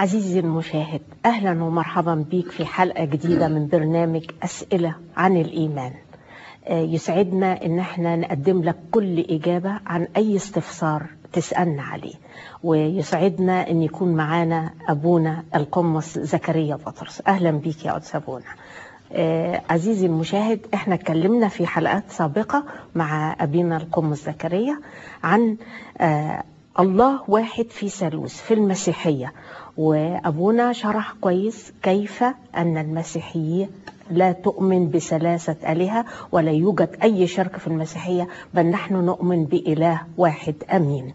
عزيزي المشاهد أهلا ومرحبا بيك في حلقة جديدة من برنامج أسئلة عن الإيمان آه، يسعدنا ان احنا نقدم لك كل اجابة عن اي استفسار تسألنا عليه ويسعدنا ان يكون معانا ابونا القمص زكريا بطرس اهلا بيك يا قدس ابونا آه، عزيزي المشاهد احنا اتكلمنا في حلقات سابقة مع ابينا القمص زكريا عن آه، الله واحد في ثالوث في المسيحية وابونا شرح كويس كيف ان المسيحية لا تؤمن بثلاثة آلهة ولا يوجد أي شرك في المسيحية بل نحن نؤمن بإله واحد أمين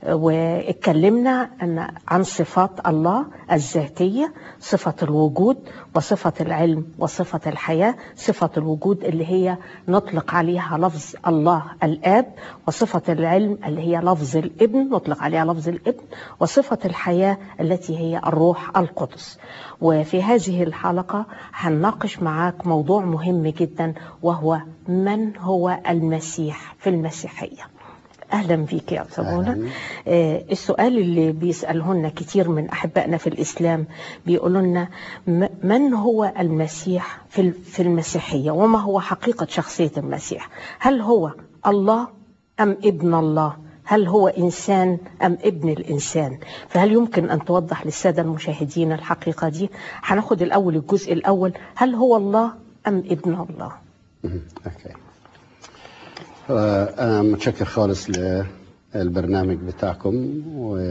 واتكلمنا أن عن صفات الله الذاتية صفة الوجود وصفة العلم وصفة الحياة صفة الوجود اللي هي نطلق عليها لفظ الله الآب وصفة العلم اللي هي لفظ الابن نطلق عليها لفظ الابن وصفة الحياة التي هي الروح القدس وفي هذه الحلقة هنناقش معاك موضوع مهم جدا وهو من هو المسيح في المسيحية اهلا بيك يا سمونه أهلاً. آه السؤال اللي بيساله لنا كتير من احبائنا في الاسلام بيقولوا لنا م- من هو المسيح في ال- في المسيحيه وما هو حقيقه شخصيه المسيح هل هو الله ام ابن الله هل هو انسان ام ابن الانسان فهل يمكن ان توضح للساده المشاهدين الحقيقه دي هناخد الاول الجزء الاول هل هو الله ام ابن الله مهم. اوكي آه، انا متشكر خالص للبرنامج بتاعكم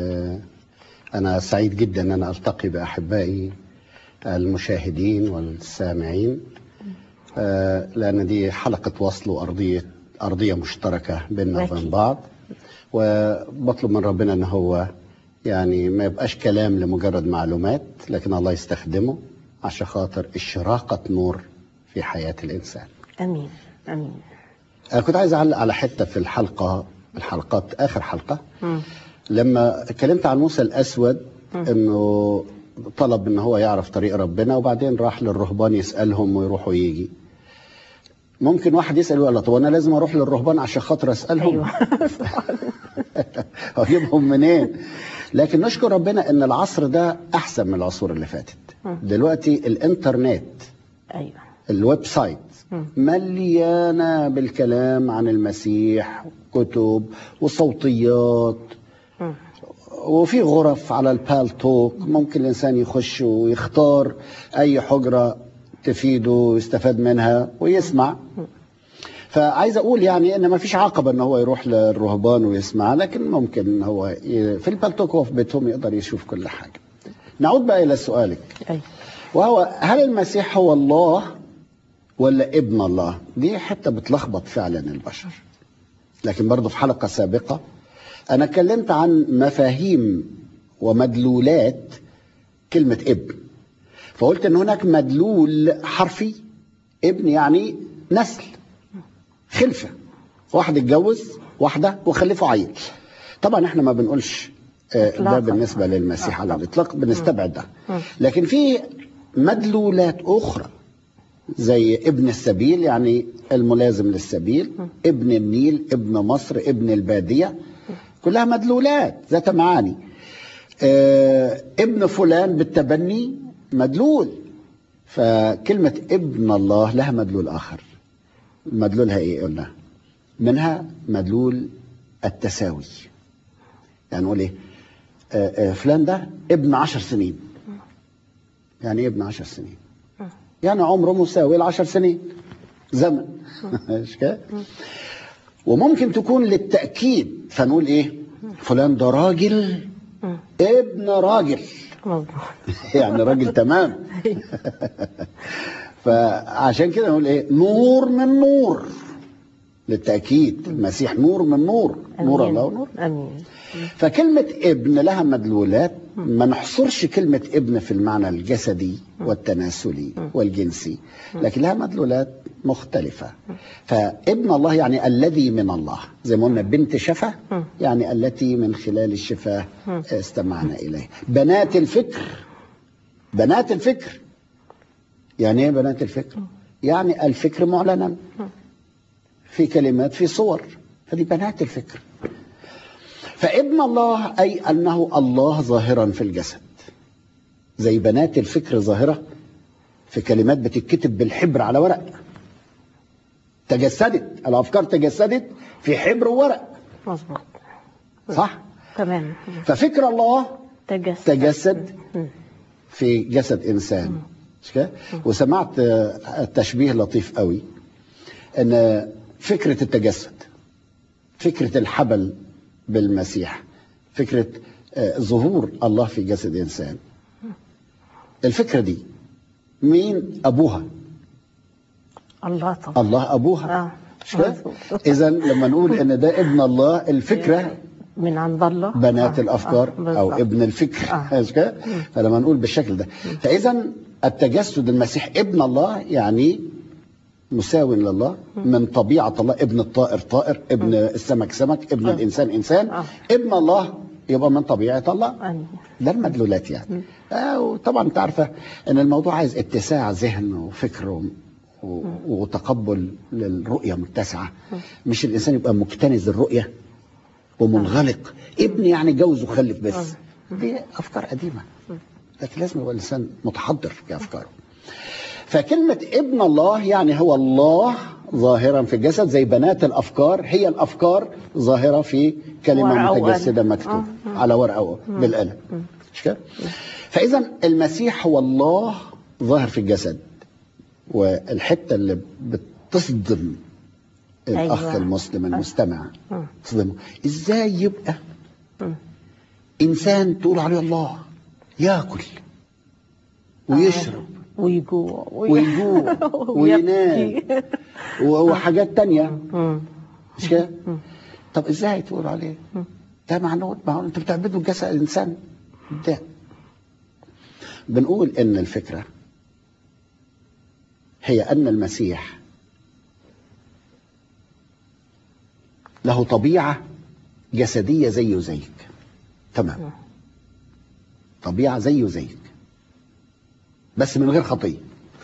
وانا سعيد جدا ان انا التقي باحبائي المشاهدين والسامعين آه، لان دي حلقه وصل وارضيه ارضيه مشتركه بيننا وبين أكيد. بعض وبطلب من ربنا ان هو يعني ما يبقاش كلام لمجرد معلومات لكن الله يستخدمه عشان خاطر اشراقه نور في حياه الانسان امين امين أنا كنت عايز أعلق على حتة في الحلقة الحلقات آخر حلقة مم. لما اتكلمت عن موسى الأسود إنه طلب إن هو يعرف طريق ربنا وبعدين راح للرهبان يسألهم ويروح ويجي ممكن واحد يسأل ويقول له طب أنا لازم أروح للرهبان عشان خاطر أسألهم ايوه اجيبهم منين لكن نشكر ربنا ان العصر ده احسن من العصور اللي فاتت دلوقتي الانترنت ايوه الويب سايت مليانه بالكلام عن المسيح كتب وصوتيات مم. وفي غرف على البال توك ممكن الانسان يخش ويختار اي حجره تفيده ويستفاد منها ويسمع فعايز اقول يعني ان ما فيش عقبه ان هو يروح للرهبان ويسمع لكن ممكن هو ي... في البالتوك وفي بيتهم يقدر يشوف كل حاجه نعود بقى الى سؤالك ايوه وهو هل المسيح هو الله ولا ابن الله دي حتة بتلخبط فعلا البشر لكن برضه في حلقة سابقة أنا اتكلمت عن مفاهيم ومدلولات كلمة ابن فقلت أن هناك مدلول حرفي ابن يعني نسل خلفة واحد اتجوز واحدة وخلفوا عيل طبعا احنا ما بنقولش آه، ده إطلاقاً. بالنسبة للمسيح على الإطلاق بنستبعد ده لكن في مدلولات أخرى زي ابن السبيل يعني الملازم للسبيل ابن النيل ابن مصر ابن البادية كلها مدلولات ذات معاني آه ابن فلان بالتبني مدلول فكلمة ابن الله لها مدلول آخر مدلولها ايه قلنا منها مدلول التساوي يعني نقول ايه آه آه فلان ده ابن عشر سنين يعني ايه ابن عشر سنين يعني عمره مساوي العشر سنين زمن مش كده وممكن تكون للتأكيد فنقول ايه فلان ده راجل ابن راجل مظبوط يعني راجل تمام فعشان كده نقول ايه نور من نور للتأكيد المسيح نور من نور نور امين الله امين فكلمة ابن لها مدلولات ما نحصرش كلمة ابن في المعنى الجسدي والتناسلي والجنسي لكن لها مدلولات مختلفة فابن الله يعني الذي من الله زي ما قلنا بنت شفا يعني التي من خلال الشفاه استمعنا إليه بنات الفكر بنات الفكر يعني ايه بنات الفكر يعني الفكر معلنا في كلمات في صور فدي بنات الفكر فابن الله أي أنه الله ظاهرا في الجسد زي بنات الفكر ظاهرة في كلمات بتتكتب بالحبر على ورق تجسدت الأفكار تجسدت في حبر وورق مظبوط صح تمام ففكر الله تجسد تجسد مم. في جسد إنسان مش كده؟ وسمعت آه، تشبيه لطيف قوي ان فكرة التجسد فكرة الحبل بالمسيح فكرة آه، ظهور الله في جسد إنسان الفكرة دي مين أبوها الله طبعا الله أبوها آه. مش كده؟ مظبوط. إذا لما نقول إن ده ابن الله الفكرة من عند الله بنات آه. الافكار آه. او بالظبط. ابن الفكر آه. مش كده؟ فلما نقول بالشكل ده فاذا التجسد المسيح ابن الله يعني مساو لله من طبيعه الله ابن الطائر طائر ابن السمك سمك ابن آه. الانسان انسان آه. ابن الله يبقى من طبيعه الله أيوة. ده المدلولات يعني آه وطبعا انت عارفه ان الموضوع عايز اتساع ذهن وفكر و- و- وتقبل للرؤيه متسعه مش الانسان يبقى مكتنز الرؤيه ومنغلق ابن يعني جوز وخلف بس دي افكار قديمه لكن لازم يبقى الانسان متحضر في افكاره فكلمه ابن الله يعني هو الله ظاهرا في الجسد زي بنات الافكار هي الافكار ظاهره في كلمه ورقة وقلم. متجسده مكتوب على ورقه بالقلم مش كده؟ فاذا المسيح هو الله ظاهر في الجسد والحته اللي بتصدم الاخ أيوة. المسلم المستمع مم. تصدمه ازاي يبقى مم. انسان تقول عليه الله ياكل ويشرب ويجوع وي- ويجوع وينام ويبكي. و- وحاجات تانية مم. مش كده؟ طب ازاي تقول عليه؟ ده معناه ما هو انتوا بتعبدوا جسد الانسان ده بنقول ان الفكره هي ان المسيح له طبيعه جسديه زيه وزيك تمام طبيعه زيه وزيك بس من غير خطيه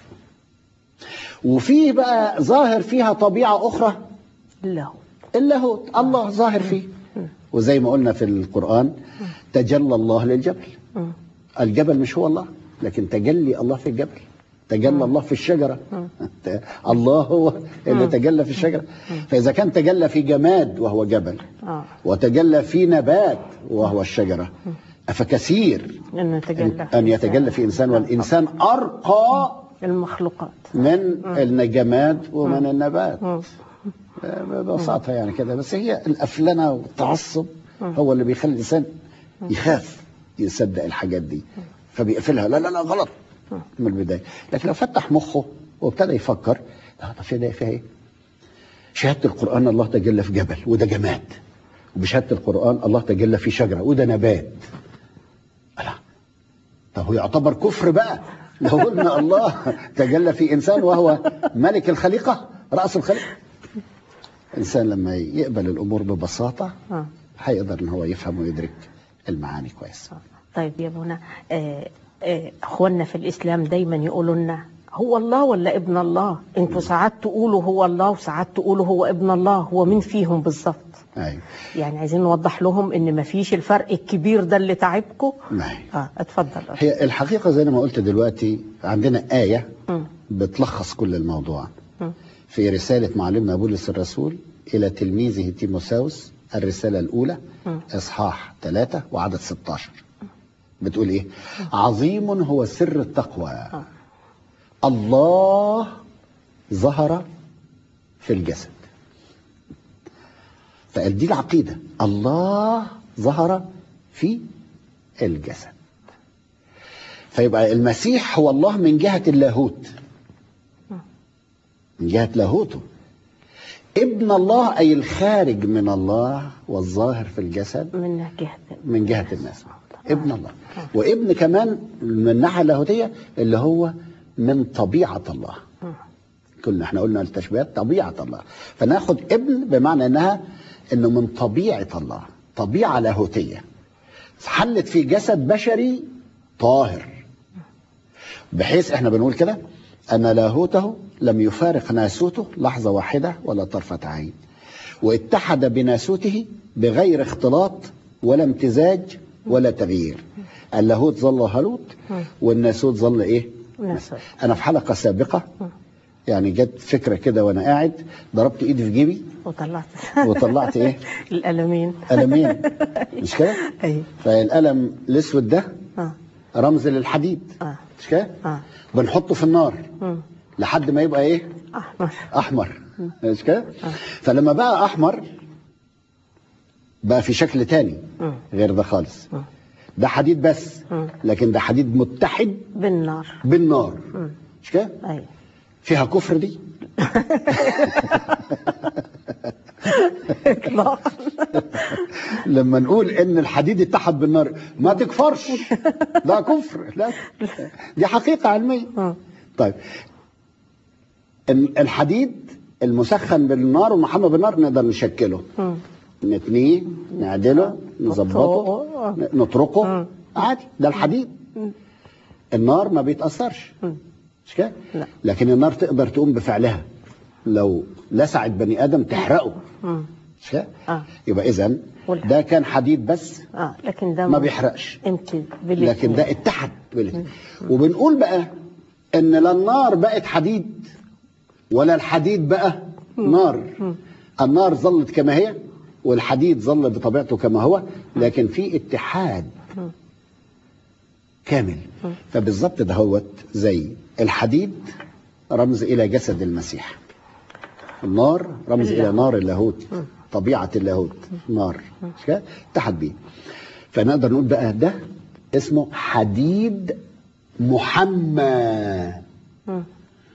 وفيه بقى ظاهر فيها طبيعه اخرى له اللاهوت الله ظاهر فيه وزي ما قلنا في القرآن تجلى الله للجبل مم. الجبل مش هو الله لكن تجلي الله في الجبل تجلى الله في الشجرة الله هو اللي تجلى في الشجرة فإذا كان تجلى في جماد وهو جبل اه وتجلى في نبات وهو الشجرة أفكثير انه يتجلى أن يتجلى في إنسان والإنسان أرقى المخلوقات من الجماد ومن النبات مم. ببساطة يعني كده بس هي الأفلنة والتعصب هو اللي بيخلي الإنسان يخاف يصدق الحاجات دي فبيقفلها لا لا لا غلط من البداية لكن لو فتح مخه وابتدى يفكر لا طب في ده فيها ايه؟ شهادة القرآن الله تجلى في جبل وده جماد وبشهادة القرآن الله تجلى في شجرة وده نبات لا طب هو يعتبر كفر بقى لو قلنا الله تجلى في إنسان وهو ملك الخليقة رأس الخليقة الإنسان لما يقبل الأمور ببساطة آه. هيقدر إن هو يفهم ويدرك المعاني كويس طيب يا منى آه، آه، اخواننا في الاسلام دايما يقولوا لنا هو الله ولا ابن الله انتوا ساعات تقولوا هو الله وساعات تقولوا هو ابن الله هو مين فيهم بالظبط أيوة يعني عايزين نوضح لهم ان مفيش الفرق الكبير ده اللي تعبكم معي. اه اتفضل هي الحقيقة زي ما قلت دلوقتي عندنا آية مم. بتلخص كل الموضوع مم. في رسالة معلمنا بولس الرسول إلى تلميذه تيموساوس الرسالة الأولى مم. إصحاح 3 وعدد 16 بتقول إيه عظيم هو سر التقوى الله ظهر في الجسد فقال دي العقيدة الله ظهر في الجسد فيبقى المسيح هو الله من جهة اللاهوت من جهة لاهوته ابن الله أي الخارج من الله والظاهر في الجسد من جهه من جهة الناس ابن الله وابن كمان من الناحية اللاهوتية اللي هو من طبيعة الله كنا احنا قلنا التشبيهات طبيعة الله فناخد ابن بمعنى انها انه من طبيعة الله طبيعة لاهوتية حلت في جسد بشري طاهر بحيث احنا بنقول كده ان لاهوته لم يفارق ناسوته لحظة واحدة ولا طرفة عين واتحد بناسوته بغير اختلاط ولا امتزاج ولا تغيير اللاهوت ظل هالوت مم. والناسوت ظل ايه ناسوت. انا في حلقه سابقه مم. يعني جت فكره كده وانا قاعد ضربت ايدي في جيبي وطلعت وطلعت ايه القلمين قلمين مش كده اي فالقلم الاسود ده اه رمز للحديد اه مش كده اه بنحطه في النار مم. لحد ما يبقى ايه احمر احمر مش كده فلما بقى احمر بقى في شكل تاني مم. غير ده خالص مم. ده حديد بس مم. لكن ده حديد متحد بالنار بالنار مم. مش كده اي فيها كفر دي اطلاقا لما نقول ان الحديد اتحد بالنار ما تكفرش ده كفر لا دي حقيقة علمية مم. طيب ال- الحديد المسخن بالنار والمحمى بالنار نقدر نشكله مم. نتنيه نعدله نظبطه نطرقه. ن- نطرقه مم. عادي ده الحديد مم. النار ما بيتأثرش مم. مش كده لا. لكن النار تقدر تقوم بفعلها لو لسعت بني ادم تحرقه مم. مش كده اه يبقى اذا والحديد. ده كان حديد بس اه لكن ده ما بيحرقش امتى لكن ده اتحد بالاتنين. وبنقول بقى ان لا النار بقت حديد ولا الحديد بقى نار النار ظلت كما هي والحديد ظل بطبيعته كما هو لكن في اتحاد كامل فبالظبط دهوت زي الحديد رمز الى جسد المسيح النار رمز الى نار اللاهوت طبيعه اللاهوت نار مش كده اتحد بيه فنقدر نقول بقى ده اسمه حديد محمى مم.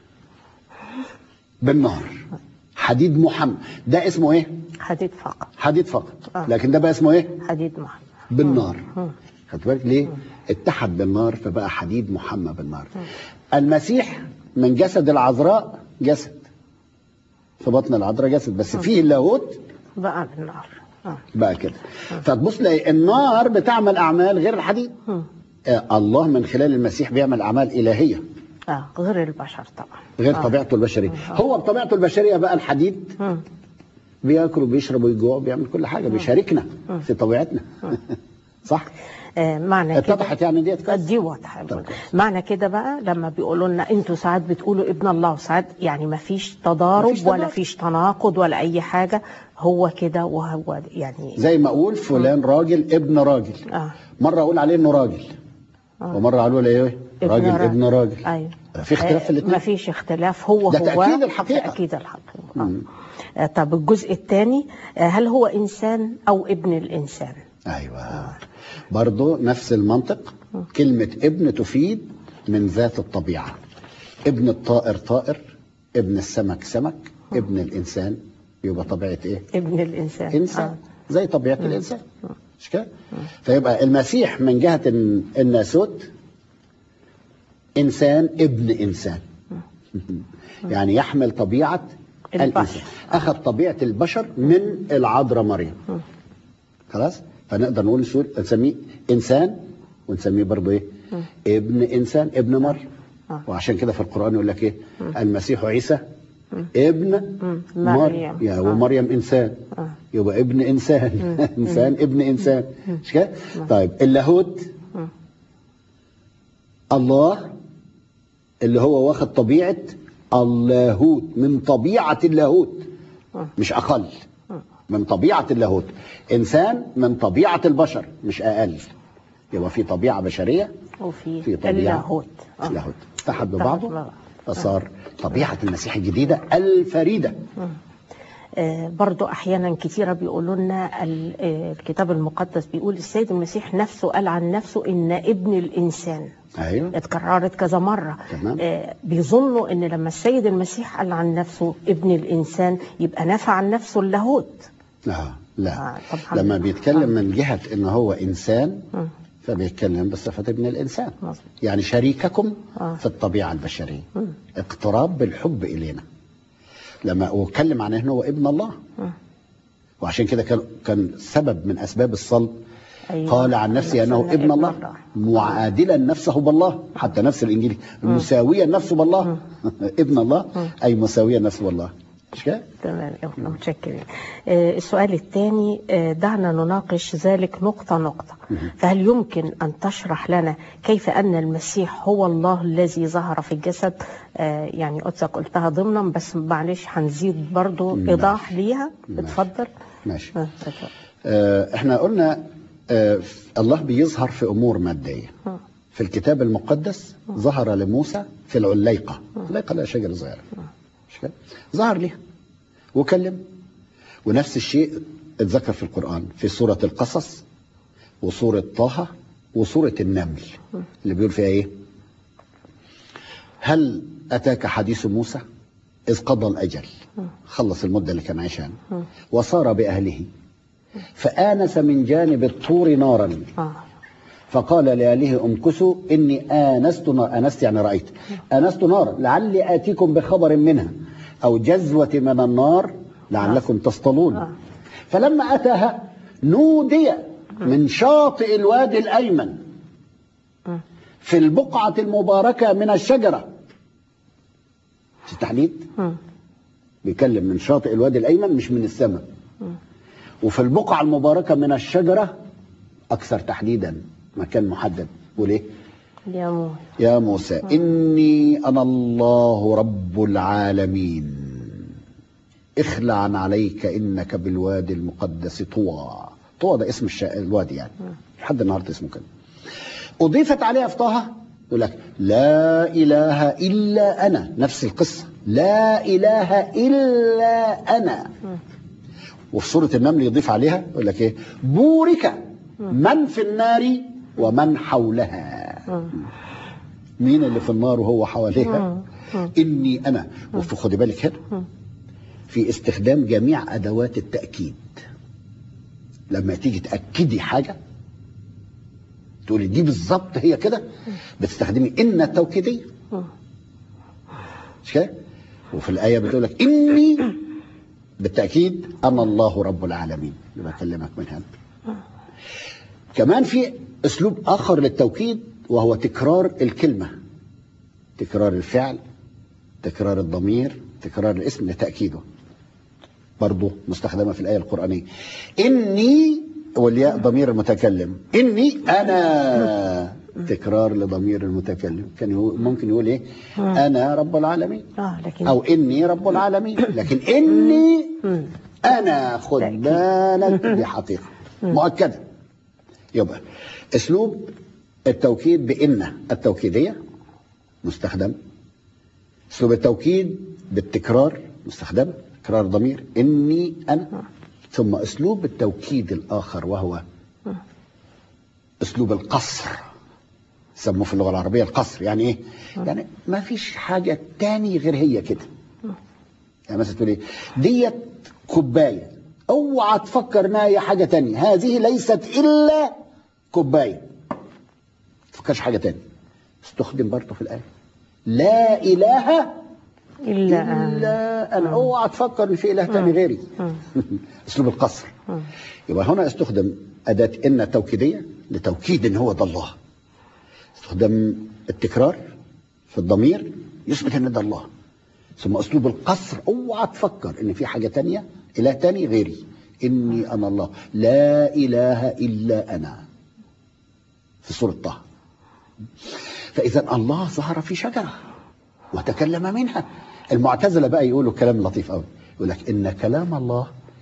بالنار حديد محمى ده اسمه ايه حديد فقط حديد فقط آه. لكن ده بقى اسمه ايه حديد محمر بالنار مم. خدت بالك ليه اتحد بالنار فبقى حديد محمى بالنار المسيح من جسد العذراء جسد في بطن العذراء جسد بس فيه اللاهوت بقى بالنار اه بقى كده فتبص تلاقي النار بتعمل اعمال غير الحديد مم. آه الله من خلال المسيح بيعمل اعمال الهيه اه غير البشر طبعا غير آه. طبيعته البشريه هو بطبيعته البشريه بقى الحديد مم. بياكل وبيشرب ويجوع بيعمل كل حاجه بيشاركنا في طبيعتنا صح آه معنى كده اتضحت يعني ديت كويس؟ دي واضحه طب كويس. معنى كده بقى لما بيقولوا لنا انتوا ساعات بتقولوا ابن الله وساعات يعني ما فيش تضارب مفيش ولا تضارب. فيش تناقض ولا اي حاجه هو كده وهو يعني زي ما اقول فلان راجل ابن راجل اه مره اقول عليه انه راجل ومره اقول عليه ايه ابن راجل راجل. ابن راجل ايوه في اختلاف في ما الاثنين فيش اختلاف هو ده هو تأكيد الحقيقة. تأكيد الحقيقة آه. آه. طب الجزء الثاني هل هو إنسان أو ابن الإنسان ايوه برضه نفس المنطق كلمه ابن تفيد من ذات الطبيعه ابن الطائر طائر ابن السمك سمك ابن الانسان يبقى طبيعه ايه ابن الإنسان انسان زي طبيعه الانسان مش كده فيبقى المسيح من جهه الن- الناسوت انسان ابن انسان يعني يحمل طبيعه البشر. الانسان اخذ طبيعه البشر من العذراء مريم خلاص فنقدر نقول نسول- نسميه انسان ونسميه برضه ايه ابن انسان ابن مريم آه. وعشان كده في القران يقول لك ايه المسيح عيسى ابن مم. مريم مريم. يا آه. ومريم انسان آه. يبقى ابن انسان انسان ابن انسان مش كده طيب اللاهوت مم. الله اللي هو واخد طبيعه اللاهوت من طبيعه اللاهوت مش اقل من طبيعه اللاهوت انسان من طبيعه البشر مش اقل يبقى في طبيعه بشريه وفي في طبيعه اللاهوت آه. اللاهوت اتحد اتحد ببعضه ببعض. فصار طبيعه المسيح الجديده الفريده آه، برضو احيانا كثيره بيقولوا لنا ال- آه، الكتاب المقدس بيقول السيد المسيح نفسه قال عن نفسه ان ابن الانسان ايوه اتكررت كذا مره تمام. آه، بيظنوا ان لما السيد المسيح قال عن نفسه ابن الانسان يبقى نفى عن نفسه اللاهوت لا لا آه، طبعاً. لما بيتكلم من جهة ان هو انسان مم. فبيتكلم بصفة ابن الانسان مظبوط. يعني شريككم آه. في الطبيعة البشرية اقتراب بالحب الينا لما واتكلم عن انه هو ابن الله مم. وعشان كده كان كان سبب من اسباب الصلب أيوة. قال عن نفسه انه نفسه ابن الله معادلا نفسه بالله حتى نفس الانجيل مساويا نفسه بالله ابن الله اي مساويا نفسه بالله مش كده؟ تمام احنا متشكرين آه، السؤال الثاني آه، دعنا نناقش ذلك نقطة نقطة فهل يمكن أن تشرح لنا كيف أن المسيح هو الله الذي ظهر في الجسد آه، يعني قدسك قلتها ضمنا بس معلش هنزيد برضو ماشي. إيضاح ليها ماشي. اتفضل ماشي آه، اتفضل. آه، احنا قلنا آه، الله بيظهر في امور ماديه آه. في الكتاب المقدس ظهر لموسى في العليقه العليقه لا شجره صغيره مش كده؟ ظهر ليها وكلم ونفس الشيء اتذكر في القران في سوره القصص وسوره طه وسوره النمل اللي بيقول فيها ايه هل اتاك حديث موسى اذ قضى الاجل خلص المده اللي كان عايشها وصار باهله فآنس من جانب الطور نارا آه. فقال لأهله امكثوا إني آنست نار آنست يعني رأيت آنست نارا لعلي آتيكم بخبر منها أو جزوة من النار لعلكم تصطلون آه. فلما أتاها نودي من شاطئ الوادي الأيمن مم. في البقعة المباركة من الشجرة في التحديد مم. بيكلم من شاطئ الوادي الأيمن مش من السماء وفي البقعة المباركة من الشجرة أكثر تحديدا مكان محدد وليه يا مو يا موسى إني أنا الله رب العالمين اخلع عليك إنك بالوادي المقدس طوى طوى ده اسم الشا... الوادي يعني لحد النهارده اسمه كده أضيفت عليها في طه يقول لك لا إله إلا أنا نفس القصة لا إله إلا أنا وفي سورة النمل يضيف عليها يقول لك إيه بورك من في النار ومن حولها مين اللي في النار وهو حواليها إني أنا وفي خدي بالك هنا في استخدام جميع أدوات التأكيد لما تيجي تأكدي حاجة تقولي دي بالظبط هي كده بتستخدمي إن التوكيدية مش كده؟ وفي الآية بتقول لك إني بالتأكيد أنا الله رب العالمين اللي بكلمك من هنا كمان في أسلوب آخر للتوكيد وهو تكرار الكلمة تكرار الفعل تكرار الضمير تكرار الاسم لتأكيده برضه مستخدمة في الآية القرآنية إني والياء ضمير المتكلم إني أنا تكرار لضمير المتكلم كان يقول ممكن يقول إيه أنا رب العالمين اه لكن أو إني رب العالمين لكن إني مم. أنا خد تأكيد. بالك دي حقيقة مؤكدة يبقى أسلوب التوكيد بإن التوكيدية مستخدم أسلوب التوكيد بالتكرار مستخدم تكرار ضمير إني أنا ثم أسلوب التوكيد الآخر وهو أسلوب القصر سموه في اللغة العربية القصر يعني إيه؟ يعني ما فيش حاجة تاني غير هي كده يعني مثلا تقول ايه ديت كوبايه اوعى تفكر انها هي حاجه تانية هذه ليست الا كوبايه ما تفكرش حاجه تانية استخدم برضه في الايه لا اله إلا أن الا انا اوعى تفكر ان في اله تاني غيري اسلوب القصر يبقى هنا استخدم اداه ان التوكيديه لتوكيد ان هو ده الله استخدم التكرار في الضمير يثبت ان ده الله ثم اسلوب القصر اوعى تفكر ان في حاجه تانية اله تاني غيري اني انا الله لا اله الا انا في سوره طه فاذا الله ظهر في شجره وتكلم منها المعتزله بقى يقولوا كلام لطيف قوي يقول لك ان كلام الله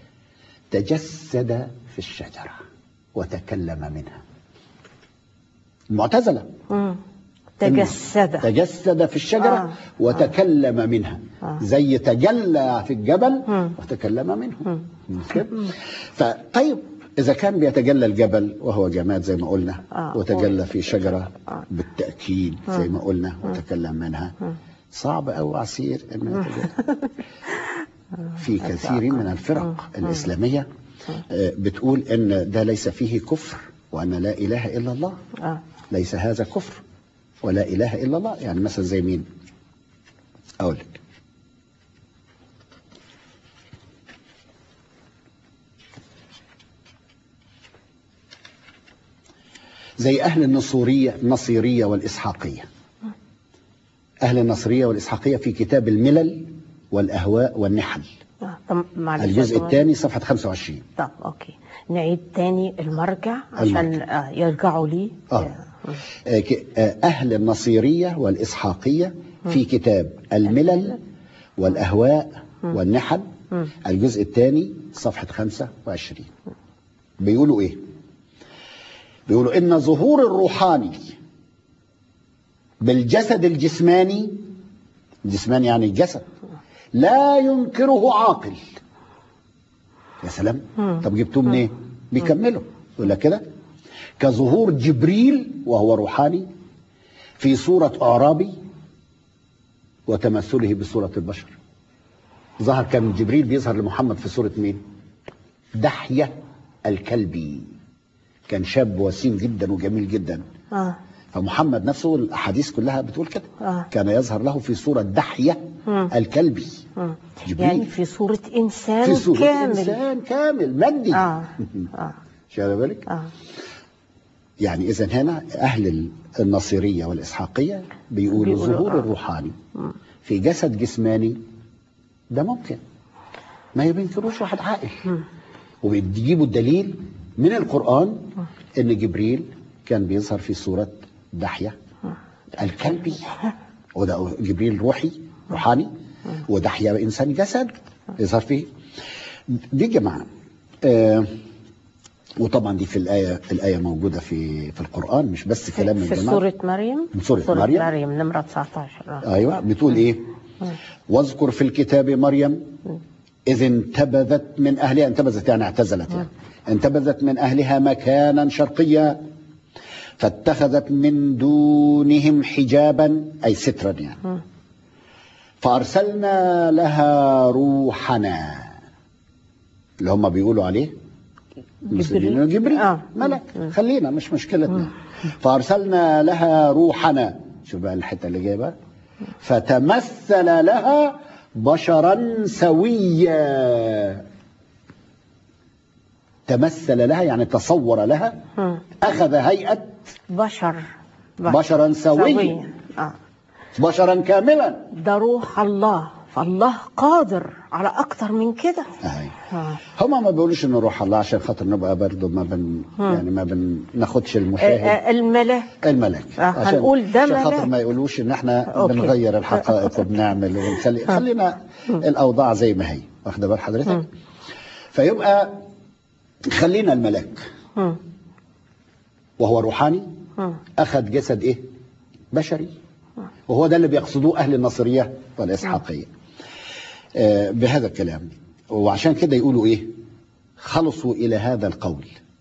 تجسد في الشجره وتكلم منها المعتزله مم. تجسد تجسد في الشجرة آه. وتكلم منها آه. زي تجلى في الجبل مم. وتكلم منه مش كده؟ فطيب إذا كان بيتجلى الجبل وهو جماد زي ما قلنا آه. وتجلى في شجرة آه. بالتأكيد زي ما قلنا وتكلم منها صعب أو عسير إنه يتجلى في كثير من الفرق الإسلامية آه، بتقول إن ده ليس فيه كفر وأن لا إله إلا الله آه. ليس هذا كفر ولا إله إلا الله يعني مثلا زي مين أقول لك زي أهل النصورية النصيرية والإسحاقية أهل النصرية والإسحاقية في كتاب الملل والأهواء والنحل آه. طب معلش الجزء يا جماعة. الثاني صفحة 25 طب اوكي نعيد تاني المرجع عشان المرجع. آه يرجعوا لي آه. آه، ك- آه، أهل النصيرية والإسحاقية في كتاب الملل والأهواء والنحل مم. الجزء الثاني صفحة 25 بيقولوا إيه بيقولوا إن ظهور الروحاني بالجسد الجسماني الجسماني يعني الجسد لا ينكره عاقل يا سلام مم. طب جبتوه منين بيكملوا يقول لك كده كظهور جبريل وهو روحاني في صورة أعرابي وتمثله بصورة البشر ظهر كان جبريل بيظهر لمحمد في صورة مين دحية الكلبي كان شاب وسيم جدا وجميل جدا اه فمحمد نفسه الأحاديث كلها بتقول كده آه. كان يظهر له في صورة دحية مم. الكلبي مم. جبريل. يعني في صورة إنسان في صورة كامل إنسان كامل مادي اه اه شايف بالك اه يعني إذا هنا أهل النصيرية والإسحاقية بيقولوا بيقولوا ظهور آه. الروحاني في جسد جسماني ده ممكن ما يبينكروش واحد عاقل وبيجيبوا الدليل من القرآن إن جبريل كان بيظهر في صورة دحية الكلبي وده جبريل روحي روحاني ودحية إنسان جسد يظهر فيه دي يا جماعة آه وطبعا دي في الآية الآية موجودة في في القرآن مش بس كلام في الجماعة سورة مريم في سورة مريم. مريم نمرة 19 آه. ايوه بتقول ايه واذكر في الكتاب مريم اذ انتبذت من اهلها انتبذت يعني اعتزلت يعني انتبذت من اهلها مكانا شرقيا فاتخذت من دونهم حجابا اي سترا يعني فارسلنا لها روحنا اللي هم بيقولوا عليه المسلمين إنه جبريل آه. ملك خلينا مش مشكلتنا فارسلنا لها روحنا شوف بقى الحته اللي جايه بقى فتمثل لها بشرا سويا تمثل لها يعني تصور لها مم. اخذ هيئه بشر بشرا سويا آه. بشرا كاملا ده روح الله فالله قادر على أكتر من كده أهي. آه. هما ما بيقولوش انه روح الله عشان خاطر نبقى برضه ما بن يعني ما بناخدش آه، المشاهد آه، الملاك الملك آه، عشان هنقول ده عشان خاطر ملاك. ما يقولوش ان احنا أوكي. بنغير الحقائق وبنعمل ونخلي خلينا الاوضاع زي ما هي واخده بال حضرتك فيبقى خلينا الملاك مم. وهو روحاني مم. اخذ جسد ايه بشري وهو ده اللي بيقصدوه اهل النصريه والاسحاقيه آه بهذا الكلام وعشان كده يقولوا ايه خلصوا الى هذا القول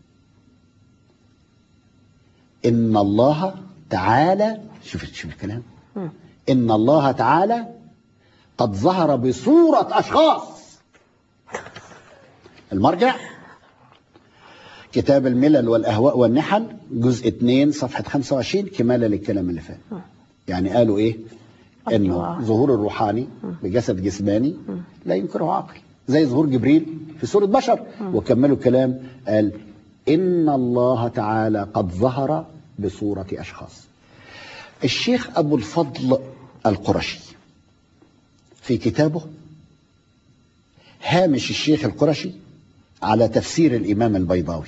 ان الله تعالى شوف شوف الكلام مم. ان الله تعالى قد ظهر بصوره اشخاص المرجع كتاب الملل والاهواء والنحل جزء 2 صفحه 25 كمالا للكلام اللي فات يعني قالوا ايه انه الله. ظهور الروحاني بجسد جسماني لا ينكره عقل زي ظهور جبريل في صوره بشر وكملوا الكلام قال ان الله تعالى قد ظهر بصوره اشخاص الشيخ ابو الفضل القرشي في كتابه هامش الشيخ القرشي على تفسير الامام البيضاوي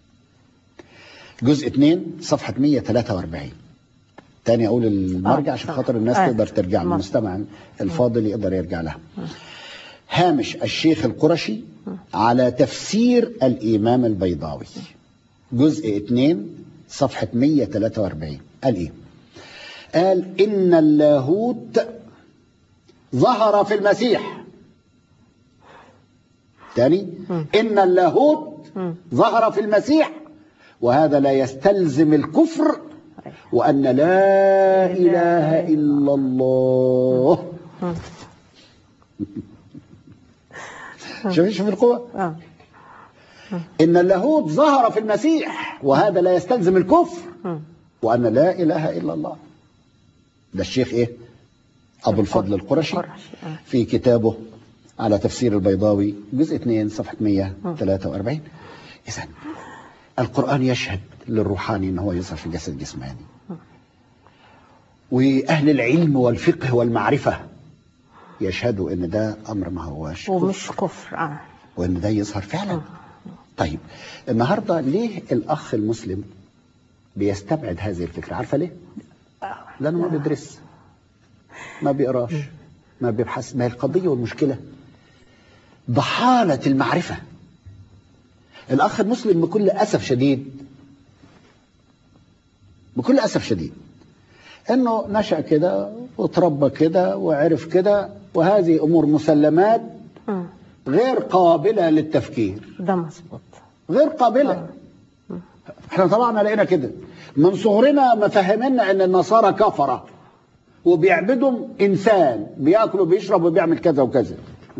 جزء 2 صفحه 143 تاني اقول المرجع آه، عشان صح. خاطر الناس آه، تقدر ترجع مظبوط. المستمع الفاضل يقدر يرجع لها هامش الشيخ القرشي على تفسير الامام البيضاوي جزء 2 صفحه 143 قال ايه قال ان اللاهوت ظهر في المسيح تاني ان اللاهوت ظهر في المسيح وهذا لا يستلزم الكفر وان لا اله الا الله شوف شوف القوه آه. ان اللاهوت ظهر في المسيح وهذا لا يستلزم الكفر مم. وان لا اله الا الله ده الشيخ ايه ابو الفضل القرشي القرشي، آه. في كتابه على تفسير البيضاوي جزء 2 صفحه 143 اذا القران يشهد للروحاني ان هو يظهر في جسد جسماني واهل العلم والفقه والمعرفه يشهدوا ان ده امر ما هواش ومش كفر اه وان ده يظهر فعلا طيب النهارده ليه الاخ المسلم بيستبعد هذه الفكره عارفه ليه لانه ما بيدرس ما بيقراش ما بيبحث ما هي القضيه والمشكله ضحاله المعرفه الاخ المسلم بكل اسف شديد بكل اسف شديد انه نشا كده وتربى كده وعرف كده وهذه امور مسلمات مم. غير قابله للتفكير ده مظبوط غير قابله احنا طبعا لقينا كده من صغرنا مفهمنا ان النصارى كفره وبيعبدوا انسان بياكل وبيشرب وبيعمل كذا وكذا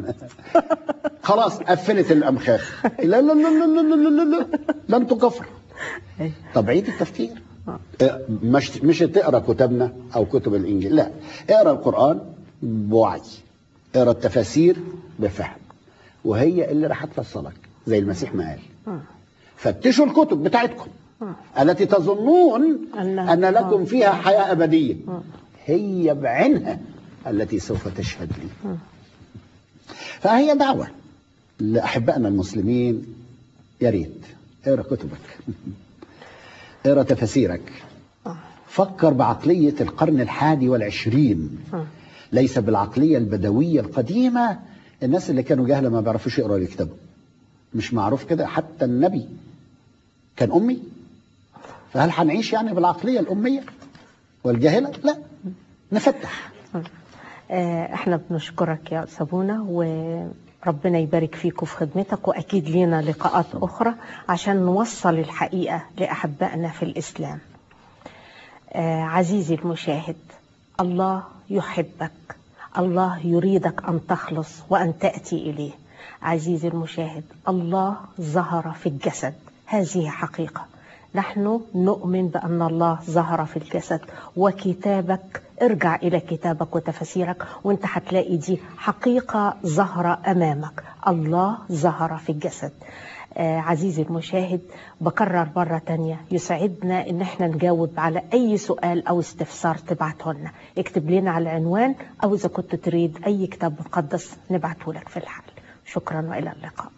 خلاص قفلت الامخاخ لا لا لا لا لا لا لا لا لا انتوا كفر أيوة. طب عيد التفكير اه، مش مش تقرا كتبنا او كتب الانجيل لا اقرا القران بوعي اقرا التفاسير بفهم وهي اللي راح تفصلك زي المسيح ما قال مم. فتشوا الكتب بتاعتكم التي تظنون أنها- ان لكم آه. فيها حياه ابديه هي بعينها التي سوف تشهد لي فهي دعوه لاحبائنا المسلمين يا ريت اقرا كتبك اقرا تفاسيرك فكر بعقليه القرن الحادي والعشرين مم. ليس بالعقليه البدويه القديمه الناس اللي كانوا جهله ما بيعرفوش يقروا ويكتبوا مش معروف كده حتى النبي كان امي فهل هنعيش يعني بالعقليه الاميه والجاهله لا نفتح آه، احنا بنشكرك يا سابونا وربنا يبارك فيك وفي خدمتك واكيد لينا لقاءات اخرى عشان نوصل الحقيقه لاحبائنا في الاسلام. آه، عزيزي المشاهد الله يحبك الله يريدك ان تخلص وان تاتي اليه. عزيزي المشاهد الله ظهر في الجسد هذه حقيقه. نحن نؤمن بأن الله ظهر في الجسد وكتابك ارجع إلى كتابك وتفاسيرك وانت هتلاقي دي حقيقة ظاهرة أمامك الله ظهر في الجسد آه عزيزي المشاهد بكرر مرة تانية يسعدنا ان احنا نجاوب على اي سؤال او استفسار تبعته لنا اكتب لنا على العنوان او اذا كنت تريد اي كتاب مقدس نبعته لك في الحال شكرا والى اللقاء